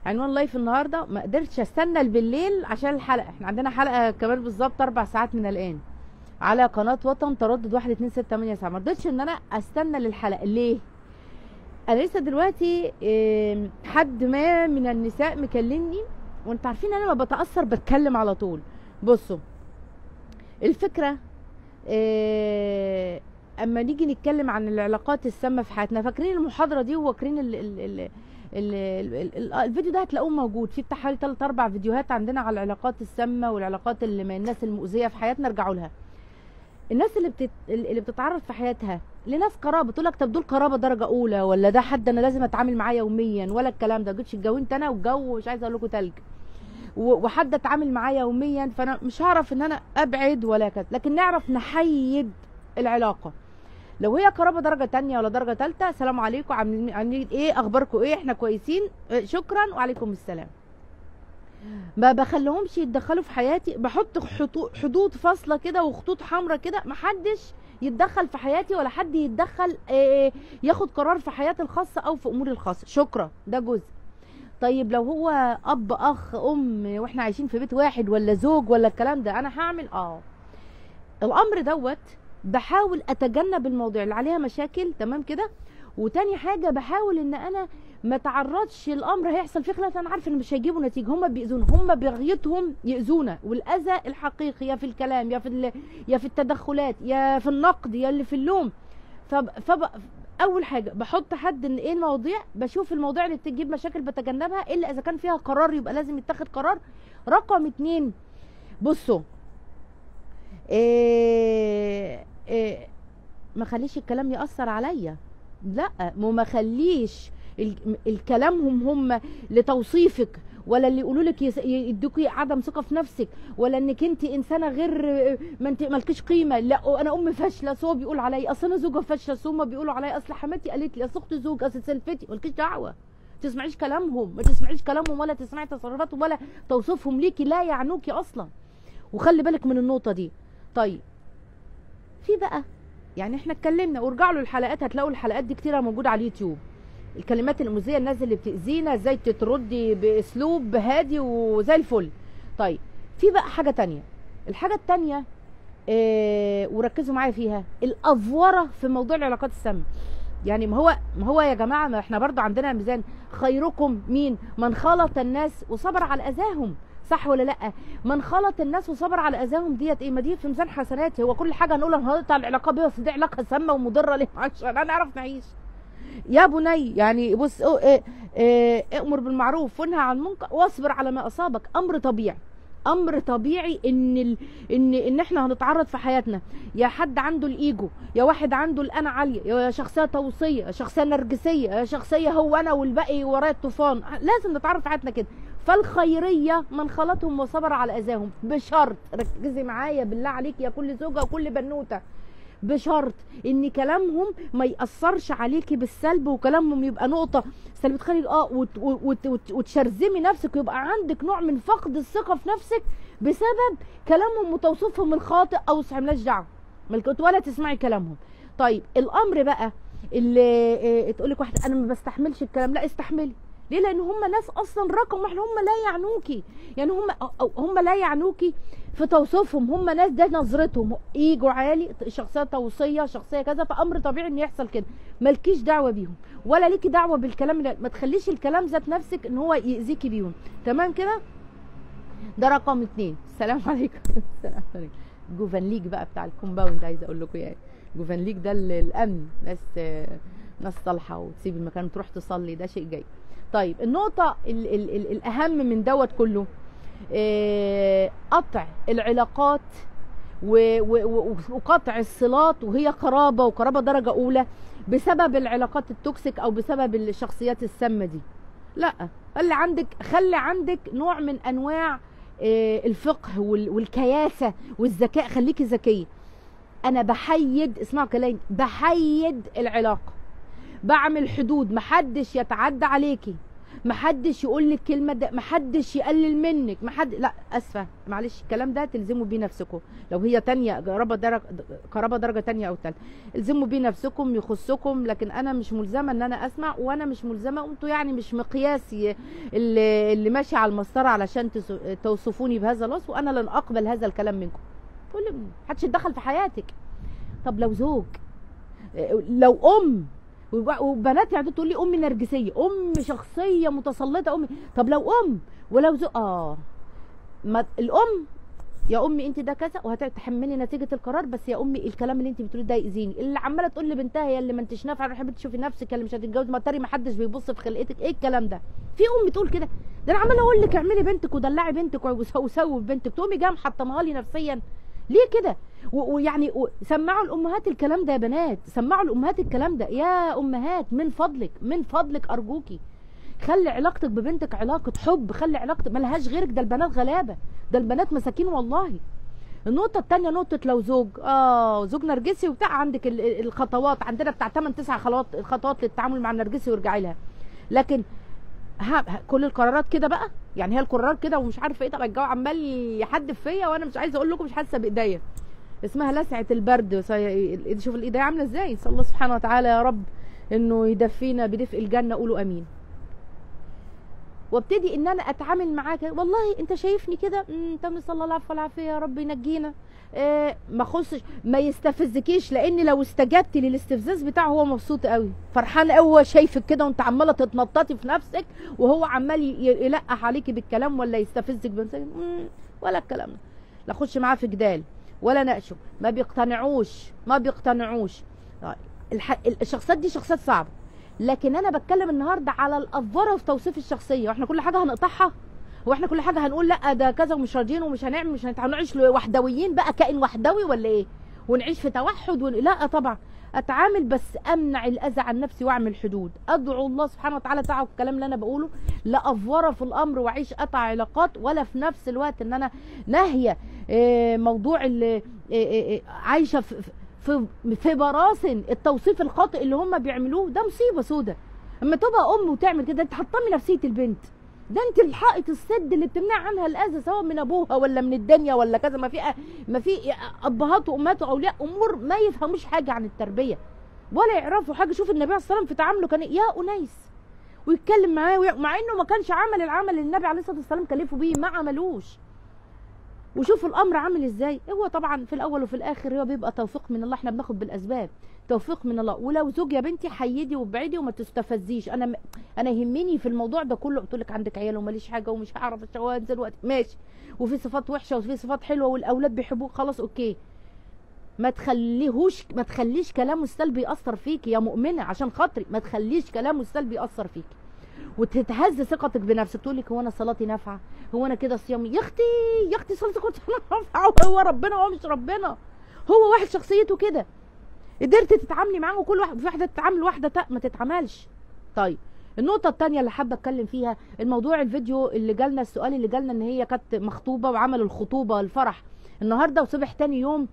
عنوان لايف النهارده ما قدرتش استنى بالليل عشان الحلقه احنا عندنا حلقه كمان بالظبط اربع ساعات من الان على قناه وطن تردد واحد اتنين ستة تمانية ساعة ما رضيتش ان انا استنى للحلقه ليه انا لسه دلوقتي آم، حد ما من النساء مكلمني وانت عارفين انا ما بتاثر بتكلم على طول بصوا الفكره آه، اما نيجي نتكلم عن العلاقات السامه في حياتنا فاكرين المحاضره دي وفاكرين ال ال ال ال ال ال الفيديو ده هتلاقوه موجود في بتاع حوالي 3 4 فيديوهات عندنا على العلاقات السامه والعلاقات اللي من الناس المؤذيه في حياتنا ارجعوا لها الناس اللي بتت... اللي بتتعرض في حياتها لناس قرابه تقول لك طب دول قرابه درجه اولى ولا ده حد انا لازم اتعامل معاه يوميا ولا الكلام ده جيتش اتجوزت انا والجو مش عايزه اقول لكم تلج و- وحد اتعامل معاه يوميا فانا مش هعرف ان انا ابعد ولا كذا لكن نعرف نحيد العلاقه لو هي قرابه درجه تانية ولا درجه تالتة السلام عليكم عاملين عاملين ايه اخباركم ايه احنا كويسين اه، شكرا وعليكم السلام ما بخليهمش يتدخلوا في حياتي بحط خطو- حدود فاصله كده وخطوط حمراء كده محدش يتدخل في حياتي ولا حد يتدخل اه، ياخد قرار في حياتي الخاصه او في اموري الخاصه شكرا ده جزء طيب لو هو اب اخ ام واحنا عايشين في بيت واحد ولا زوج ولا الكلام ده انا هعمل اه الامر دوت بحاول اتجنب المواضيع اللي عليها مشاكل تمام كده وتاني حاجه بحاول ان انا ما تعرضش الامر هيحصل فيه خلاف انا عارفه ان مش هيجيبوا نتيجه هم بيأذونا هم بغيتهم يأذونا والاذى الحقيقي يا في الكلام يا في ال- يا في التدخلات يا في النقد يا اللي في اللوم فب... فب... اول حاجه بحط حد ان ايه المواضيع بشوف المواضيع اللي بتجيب مشاكل بتجنبها الا اذا كان فيها قرار يبقى لازم يتخذ قرار رقم اتنين بصوا إيه إيه ما خليش الكلام يأثر عليا لا ما ما خليش ال- الكلامهم هم لتوصيفك ولا اللي يقولوا لك يس- يدوكي عدم ثقه في نفسك ولا انك انت انسانه غير ما انت مالكيش قيمه لا انا ام فاشله أصل هو بيقول عليا اصل انا زوجه فاشله أصل هما بيقولوا عليا اصل حماتي قالت لي اصل اختي زوج اصل سلفتي مالكيش دعوه تسمعيش كلامهم ما تسمعيش كلامهم ولا تسمعي تصرفاتهم ولا توصيفهم ليكي لا يعنوكي اصلا وخلي بالك من النقطه دي طيب في بقى يعني احنا اتكلمنا وارجعوا للحلقات هتلاقوا الحلقات دي كتيره موجوده على اليوتيوب الكلمات المؤذيه الناس اللي بتاذينا ازاي تتردي باسلوب هادي وزي الفل طيب في بقى حاجه تانية الحاجه التانية اه وركزوا معايا فيها الافوره في موضوع العلاقات السامه يعني ما هو ما هو يا جماعه ما احنا برضو عندنا ميزان خيركم مين من خلط الناس وصبر على اذاهم صح ولا لا من خلط الناس وصبر على اذاهم ديت ايه ما دي في ميزان حسنات هو كل حاجه هنقول انا هقطع العلاقه بيه بس دي علاقه سامه ومضره ليه عشان نعرف نعيش يا بني يعني بص اه اه اه امر بالمعروف وانهى عن المنكر واصبر على ما اصابك امر طبيعي امر طبيعي ان ال... ان ان احنا هنتعرض في حياتنا يا حد عنده الايجو يا واحد عنده الانا عاليه يا شخصيه توصيه يا شخصيه نرجسيه يا شخصيه هو انا والباقي ورايا الطوفان لازم نتعرض في حياتنا كده فالخيريه من خلطهم وصبر على اذاهم بشرط ركزي معايا بالله عليك يا كل زوجه وكل بنوته بشرط ان كلامهم ما ياثرش عليكي بالسلب وكلامهم يبقى نقطه سلبيه تخلي اه وت وت وت وتشرذمي نفسك ويبقى عندك نوع من فقد الثقه في نفسك بسبب كلامهم وتوصيفهم الخاطئ او مالناش دعوه ملك- ولا تسمعي كلامهم طيب الامر بقى اللي إيه تقول لك واحده انا ما بستحملش الكلام لا استحملي ليه لان هم ناس اصلا رقم واحد هم لا يعنوكي يعني هم أو- هم لا يعنوكي في توصيفهم هم ناس ده نظرتهم ايجو عالي شخصيه توصيه شخصيه كذا فامر طبيعي ان يحصل كده مالكيش دعوه بيهم ولا ليكي دعوه بالكلام اللي ما تخليش الكلام ذات نفسك ان هو يأذيكي بيهم تمام كده ده رقم اتنين السلام عليكم السلام عليكم جوفان ليج بقى بتاع الكومباوند عايزه اقول لكم يعني جوفان ليج ده ال- الامن ناس آه، ناس صالحه وتسيب المكان وتروح تصلي ده شيء جيد طيب النقطه ال ال ال الاهم من دوت كله آه، قطع العلاقات و- و- و- وقطع الصلات وهي قرابه وقرابه درجه اولى بسبب العلاقات التوكسيك او بسبب الشخصيات السامه دي لا خلي عندك خلي عندك نوع من انواع آه، الفقه وال- والكياسه والذكاء خليكي ذكيه انا بحيد اسمعوا كلامي بحيد العلاقه بعمل حدود محدش يتعدى عليكي محدش يقول لك كلمه ده محدش يقلل منك محد لا اسفه معلش الكلام ده تلزموا بيه نفسكم لو هي تانية قرابه درجه قرابه درجه تانية او تالتة الزموا بيه نفسكم يخصكم لكن انا مش ملزمه ان انا اسمع وانا مش ملزمه وانتوا يعني مش مقياسي اللي, اللي ماشي على المسطره علشان تس- توصفوني بهذا الوصف وانا لن اقبل هذا الكلام منكم كل محدش يتدخل في حياتك طب لو زوج لو ام وب- وبنات يعني تقول لي ام نرجسيه ام شخصيه متسلطه ام طب لو ام ولو زوج اه ما الام يا امي انت ده كذا وهتتحملي نتيجه القرار بس يا امي الكلام اللي انت بتقوليه ده يأذيني اللي عماله تقول لبنتها يا اللي ما انتش نافعه روحي بتشوفي نفسك اللي مش هتتجوز ما تري ما حدش بيبص في خلقتك ايه الكلام ده في ام تقول كده ده انا عماله اقول لك اعملي بنتك ودلعي بنتك وسوي سوي في بنتك تقومي جايه محطمها لي نفسيا ليه كده و- ويعني و- سمعوا الامهات الكلام ده يا بنات سمعوا الامهات الكلام ده يا امهات من فضلك من فضلك ارجوكي خلي علاقتك ببنتك علاقه حب خلي علاقتك ملهاش غيرك ده البنات غلابه ده البنات مساكين والله النقطة التانية نقطة لو زوج اه زوج نرجسي وبتاع عندك ال- ال- الخطوات عندنا بتاع 8 9 خطوات خطوات للتعامل مع النرجسي وارجعي لها لكن ها ها- كل القرارات كده بقى يعني هي القرارات كده ومش عارفه ايه طب الجو عمال يحدف فيا وانا مش عايزه اقول لكم مش حاسه بايديا اسمها لسعه البرد صي- ال- شوف الايديا عامله ازاي نسال الله سبحانه وتعالى يا رب انه يدفينا بدفء الجنه قولوا امين وابتدي ان انا اتعامل معاك والله انت شايفني كده مم، انت نسال الله العفو والعافيه يا رب ينجينا آه ما خصش ما يستفزكيش لان لو استجبتي للاستفزاز بتاعه هو مبسوط قوي فرحان قوي هو شايفك كده وانت عماله تتنططي في نفسك وهو عمال ي- يلقح عليكي بالكلام ولا يستفزك بنفسك مم، ولا الكلام ده لا اخش معاه في جدال ولا ناقشه ما بيقتنعوش ما بيقتنعوش آه، الح... الشخصيات دي شخصيات صعبه لكن انا بتكلم النهارده على الافوره في توصيف الشخصيه واحنا كل حاجه هنقطعها هو احنا كل حاجه هنقول لا ده كذا ومش راضيين ومش هنعمل مش هنتع- هنعيش وحدويين بقى كائن وحدوي ولا ايه ونعيش في توحد ون... لا طبعا اتعامل بس امنع الاذى عن نفسي واعمل حدود ادعو الله سبحانه وتعالى تعالوا الكلام اللي انا بقوله لا افوره في الامر واعيش قطع علاقات ولا في نفس الوقت ان انا ناهيه آه، موضوع اللي آه، آه، آه، عايشه في في في براثن التوصيف الخاطئ اللي هم بيعملوه ده مصيبه سودة اما تبقى ام وتعمل كده انت حطمي نفسيه البنت ده انت الحائط السد اللي بتمنع عنها الاذى سواء من ابوها ولا من الدنيا ولا كذا ما في ما في ابهات وامهات واولياء امور ما يفهموش حاجه عن التربيه ولا يعرفوا حاجه شوف النبي عليه الصلاه والسلام في تعامله كان إيه؟ يا انيس ويتكلم معاه وي- مع انه ما كانش عمل العمل اللي النبي عليه الصلاه والسلام كلفه بيه ما عملوش وشوف الامر عامل ازاي هو طبعا في الاول وفي الاخر هو بيبقى توفيق من الله احنا بناخد بالاسباب توفيق من الله ولو زوج يا بنتي حيدي وابعدي وما تستفزيش انا م... انا يهمني في الموضوع ده كله قلت لك عندك عيال وماليش حاجه ومش هعرف اشتغل وانزل وقت ماشي وفي صفات وحشه وفي صفات حلوه والاولاد بيحبوك خلاص اوكي ما تخليهوش ما تخليش كلامه السلبي ياثر فيك يا مؤمنه عشان خاطري ما تخليش كلامه السلبي ياثر فيك وتتهز ثقتك بنفسك تقول لك هو انا صلاتي نافعه هو انا كده صيامي يا اختي يا اختي صلاتي كنت نافعه هو ربنا هو مش ربنا هو واحد شخصيته كده قدرت تتعاملي معاه وكل واحد في واحده تتعامل واحده تا- ما تتعاملش طيب النقطة التانية اللي حابة اتكلم فيها الموضوع الفيديو اللي جالنا السؤال اللي جالنا ان هي كانت مخطوبة وعمل الخطوبة الفرح النهاردة وصبح تاني يوم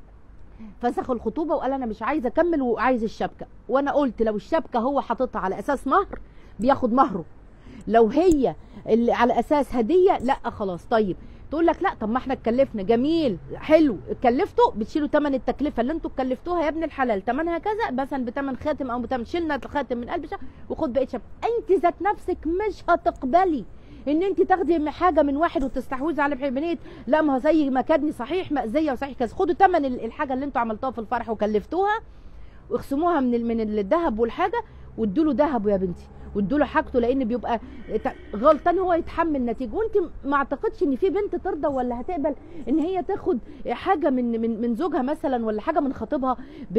فسخ الخطوبة وقال انا مش عايز اكمل وعايز الشبكة وانا قلت لو الشبكة هو حاططها على اساس مهر بياخد مهره لو هي اللي على اساس هدية لا خلاص طيب تقول لك لا طب ما احنا اتكلفنا جميل حلو اتكلفتوا بتشيلوا ثمن التكلفه اللي انتوا اتكلفتوها يا ابن الحلال ثمنها كذا مثلا بثمن خاتم او بثمن شلنا الخاتم من قلب شهر وخد بقيه شبكه انت ذات نفسك مش هتقبلي ان انت تاخدي حاجه من واحد وتستحوذي على بنيه لا ما هو زي ما كادني صحيح مأذيه وصحيح كذا خدوا ثمن الحاجه اللي انتوا عملتوها في الفرح وكلفتوها واخصموها من ال- من الذهب والحاجه وادوا له ذهبه يا بنتي وادوا له حاجته لان بيبقى ت- غلطان هو يتحمل نتيجه وانت ما اعتقدش ان في بنت ترضى ولا هتقبل ان هي تاخد حاجه من من من زوجها مثلا ولا حاجه من خطيبها ب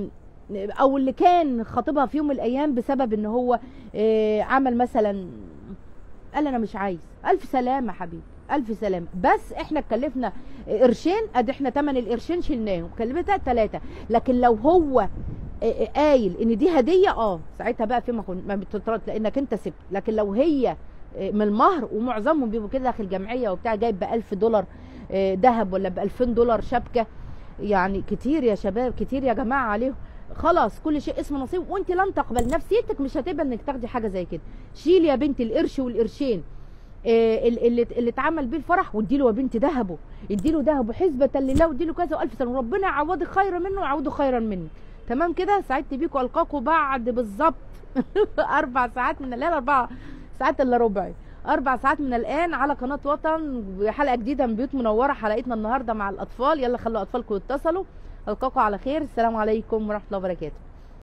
او اللي كان خطيبها في يوم من الايام بسبب ان هو آه، عمل مثلا قال انا مش عايز الف سلامه حبيبي الف سلامه بس احنا اتكلفنا قرشين ادي احنا تمن القرشين شلناهم كلفتها ثلاثه لكن لو هو آه، آه، قايل ان دي هديه اه ساعتها بقى في ما كن- ما بتترد لانك انت سبت لكن لو هي آه، من المهر ومعظمهم بيبقوا كده داخل جمعيه وبتاع جايب ب 1000 دولار آه، ذهب ولا ب 2000 دولار شبكه يعني كتير يا شباب كتير يا جماعه عليهم خلاص كل شيء اسمه نصيب وانت لن تقبل نفسيتك مش هتقبل انك تاخدي حاجه زي كده شيل يا بنتي القرش والقرشين آه، ال- اللي اللي اتعمل بيه الفرح واديله يا بنتي ذهبه اديله ذهبه حسبة لله واديله كذا والف سنه وربنا يعوضك خيرا منه ويعوضه خيرا منه تمام كده سعدت بيكم القاكم بعد بالظبط اربع ساعات من الليل اربع ساعات الا ربع اربع ساعات من الان على قناه وطن بحلقه جديده من بيوت منوره حلقتنا النهارده مع الاطفال يلا خلوا اطفالكم يتصلوا القاكم على خير السلام عليكم ورحمه الله وبركاته